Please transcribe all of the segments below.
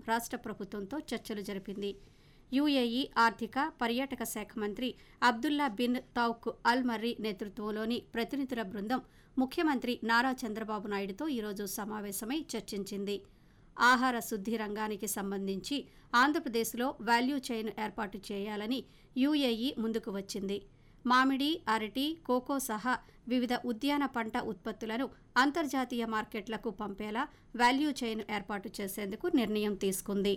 రాష్ట్ర ప్రభుత్వంతో చర్చలు జరిపింది యుఏఈ ఆర్థిక పర్యాటక శాఖ మంత్రి అబ్దుల్లా బిన్ తౌక్ అల్ మర్రి నేతృత్వంలోని ప్రతినిధుల బృందం ముఖ్యమంత్రి నారా చంద్రబాబు నాయుడుతో ఈరోజు సమావేశమై చర్చించింది ఆహార శుద్ధి రంగానికి సంబంధించి ఆంధ్రప్రదేశ్లో వాల్యూ చైన్ ఏర్పాటు చేయాలని యుఏఈ ముందుకు వచ్చింది మామిడి అరటి కోకో సహా వివిధ ఉద్యాన పంట ఉత్పత్తులను అంతర్జాతీయ మార్కెట్లకు పంపేలా వాల్యూ చైన్ ఏర్పాటు చేసేందుకు నిర్ణయం తీసుకుంది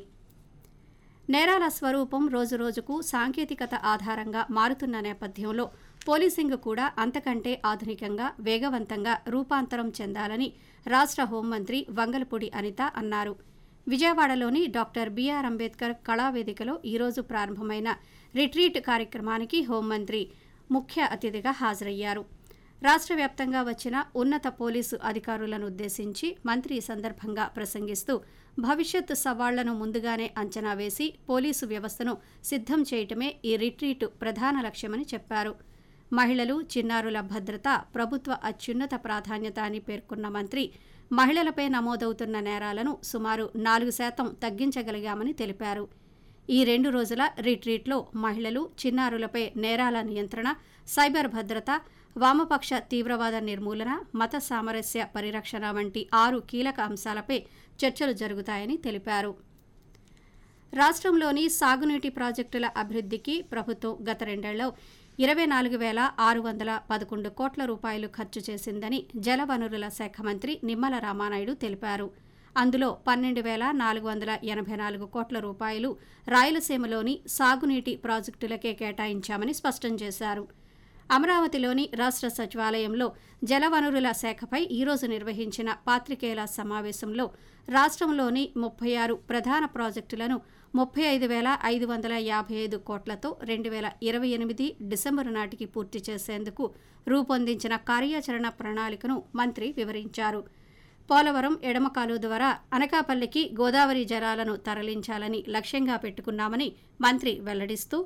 నేరాల స్వరూపం రోజురోజుకు సాంకేతికత ఆధారంగా మారుతున్న నేపథ్యంలో పోలీసింగ్ కూడా అంతకంటే ఆధునికంగా వేగవంతంగా రూపాంతరం చెందాలని రాష్ట్ర హోంమంత్రి వంగలపూడి అనిత అన్నారు విజయవాడలోని డాక్టర్ బిఆర్ అంబేద్కర్ కళావేదికలో ఈరోజు ప్రారంభమైన రిట్రీట్ కార్యక్రమానికి హోంమంత్రి ముఖ్య అతిథిగా హాజరయ్యారు రాష్ట్ర వ్యాప్తంగా వచ్చిన ఉన్నత పోలీసు అధికారులను ఉద్దేశించి మంత్రి ఈ సందర్భంగా ప్రసంగిస్తూ భవిష్యత్ సవాళ్లను ముందుగానే అంచనా వేసి పోలీసు వ్యవస్థను సిద్ధం చేయటమే ఈ రిట్రీట్ ప్రధాన లక్ష్యమని చెప్పారు మహిళలు చిన్నారుల భద్రత ప్రభుత్వ అత్యున్నత ప్రాధాన్యత అని పేర్కొన్న మంత్రి మహిళలపై నమోదవుతున్న నేరాలను సుమారు నాలుగు శాతం తగ్గించగలిగామని తెలిపారు ఈ రెండు రోజుల రిట్రీట్లో మహిళలు చిన్నారులపై నేరాల నియంత్రణ సైబర్ భద్రత వామపక్ష తీవ్రవాద నిర్మూలన మత సామరస్య పరిరక్షణ వంటి ఆరు కీలక అంశాలపై చర్చలు జరుగుతాయని తెలిపారు రాష్ట్రంలోని సాగునీటి ప్రాజెక్టుల అభివృద్ధికి ప్రభుత్వం గత రెండేళ్లలో ఇరవై నాలుగు వేల ఆరు వందల పదకొండు కోట్ల రూపాయలు ఖర్చు చేసిందని జలవనరుల శాఖ మంత్రి నిమ్మల రామానాయుడు తెలిపారు అందులో పన్నెండు వేల నాలుగు వందల ఎనభై నాలుగు కోట్ల రూపాయలు రాయలసీమలోని సాగునీటి ప్రాజెక్టులకే కేటాయించామని స్పష్టం చేశారు అమరావతిలోని రాష్ట్ర సచివాలయంలో జలవనరుల శాఖపై ఈరోజు నిర్వహించిన పాత్రికేయుల సమావేశంలో రాష్ట్రంలోని ముప్పై ఆరు ప్రధాన ప్రాజెక్టులను ముప్పై ఐదు వేల ఐదు వందల యాభై ఐదు కోట్లతో రెండు వేల ఇరవై ఎనిమిది డిసెంబరు నాటికి పూర్తి చేసేందుకు రూపొందించిన కార్యాచరణ ప్రణాళికను మంత్రి వివరించారు పోలవరం ఎడమకాలు ద్వారా అనకాపల్లికి గోదావరి జలాలను తరలించాలని లక్ష్యంగా పెట్టుకున్నామని మంత్రి వెల్లడిస్తూ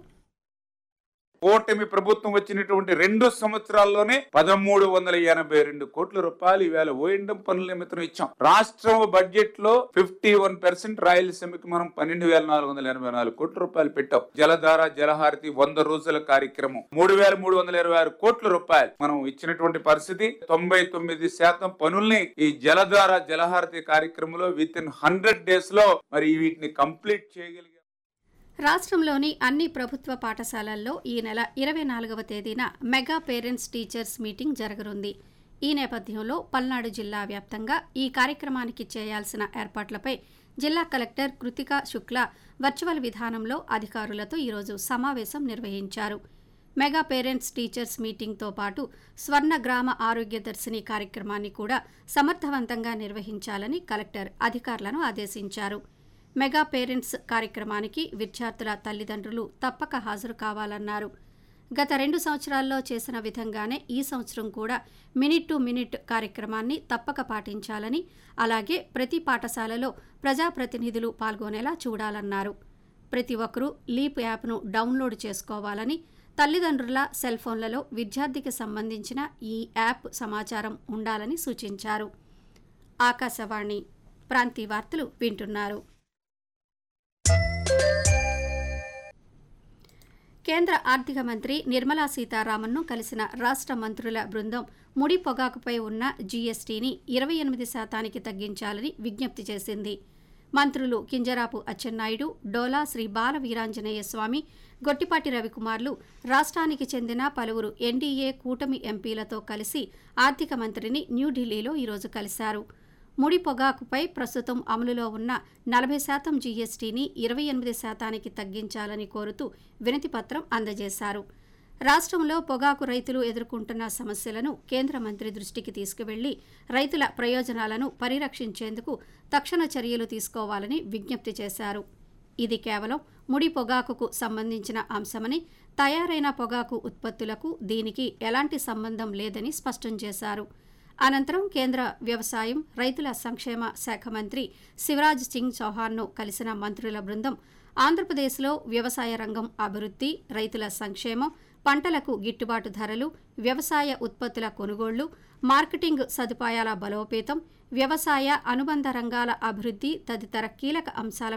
కూటమి ప్రభుత్వం వచ్చినటువంటి రెండు సంవత్సరాల్లోనే పదమూడు వందల ఎనభై రెండు కోట్ల రూపాయలు ఈవేళ ఓఎండం పనుల నిమిత్తం ఇచ్చాం రాష్ట్రం బడ్జెట్ లో ఫిఫ్టీ వన్ పర్సెంట్ రాయలసీమకి మనం పన్నెండు వేల నాలుగు వందల ఎనభై నాలుగు కోట్ల రూపాయలు పెట్టాం జలధార జలహారతి వంద రోజుల కార్యక్రమం మూడు వేల మూడు వందల ఇరవై ఆరు కోట్ల రూపాయలు మనం ఇచ్చినటువంటి పరిస్థితి తొంభై తొమ్మిది శాతం పనుల్ని ఈ జలధార జలహారతి కార్యక్రమంలో విత్ ఇన్ హండ్రెడ్ డేస్ లో మరి వీటిని కంప్లీట్ చేయగలిగాం రాష్ట్రంలోని అన్ని ప్రభుత్వ పాఠశాలల్లో ఈ నెల ఇరవై నాలుగవ తేదీన మెగా పేరెంట్స్ టీచర్స్ మీటింగ్ జరగనుంది ఈ నేపథ్యంలో పల్నాడు జిల్లా వ్యాప్తంగా ఈ కార్యక్రమానికి చేయాల్సిన ఏర్పాట్లపై జిల్లా కలెక్టర్ కృతికా శుక్లా వర్చువల్ విధానంలో అధికారులతో ఈరోజు సమావేశం నిర్వహించారు మెగా పేరెంట్స్ టీచర్స్ మీటింగ్తో పాటు స్వర్ణ గ్రామ ఆరోగ్య దర్శిని కార్యక్రమాన్ని కూడా సమర్థవంతంగా నిర్వహించాలని కలెక్టర్ అధికారులను ఆదేశించారు మెగా పేరెంట్స్ కార్యక్రమానికి విద్యార్థుల తల్లిదండ్రులు తప్పక హాజరు కావాలన్నారు గత రెండు సంవత్సరాల్లో చేసిన విధంగానే ఈ సంవత్సరం కూడా మినిట్ టు మినిట్ కార్యక్రమాన్ని తప్పక పాటించాలని అలాగే ప్రతి పాఠశాలలో ప్రజాప్రతినిధులు పాల్గొనేలా చూడాలన్నారు ప్రతి ఒక్కరూ లీప్ యాప్ను డౌన్లోడ్ చేసుకోవాలని తల్లిదండ్రుల సెల్ ఫోన్లలో విద్యార్థికి సంబంధించిన ఈ యాప్ సమాచారం ఉండాలని సూచించారు ఆకాశవాణి ప్రాంతీయ వార్తలు వింటున్నారు కేంద్ర ఆర్థిక మంత్రి నిర్మలా సీతారామన్ను కలిసిన రాష్ట్ర మంత్రుల బృందం ముడి పొగాకుపై ఉన్న జీఎస్టీని ఇరవై ఎనిమిది శాతానికి తగ్గించాలని విజ్ఞప్తి చేసింది మంత్రులు కింజరాపు అచ్చెన్నాయుడు డోలా శ్రీ బాల వీరాంజనేయ స్వామి గొట్టిపాటి రవికుమార్లు రాష్ట్రానికి చెందిన పలువురు ఎన్డీఏ కూటమి ఎంపీలతో కలిసి ఆర్థిక మంత్రిని న్యూఢిల్లీలో ఈరోజు కలిశారు ముడి పొగాకుపై ప్రస్తుతం అమలులో ఉన్న నలభై శాతం జీఎస్టీని ఇరవై ఎనిమిది శాతానికి తగ్గించాలని కోరుతూ వినతిపత్రం అందజేశారు రాష్ట్రంలో పొగాకు రైతులు ఎదుర్కొంటున్న సమస్యలను కేంద్ర మంత్రి దృష్టికి తీసుకువెళ్లి రైతుల ప్రయోజనాలను పరిరక్షించేందుకు తక్షణ చర్యలు తీసుకోవాలని విజ్ఞప్తి చేశారు ఇది కేవలం ముడి పొగాకుకు సంబంధించిన అంశమని తయారైన పొగాకు ఉత్పత్తులకు దీనికి ఎలాంటి సంబంధం లేదని స్పష్టం చేశారు అనంతరం కేంద్ర వ్యవసాయం రైతుల సంక్షేమ శాఖ మంత్రి శివరాజ్ సింగ్ చౌహాన్ను కలిసిన మంత్రుల బృందం ఆంధ్రప్రదేశ్లో వ్యవసాయ రంగం అభివృద్ధి రైతుల సంక్షేమం పంటలకు గిట్టుబాటు ధరలు వ్యవసాయ ఉత్పత్తుల కొనుగోళ్లు మార్కెటింగ్ సదుపాయాల బలోపేతం వ్యవసాయ అనుబంధ రంగాల అభివృద్ధి తదితర కీలక అంశాల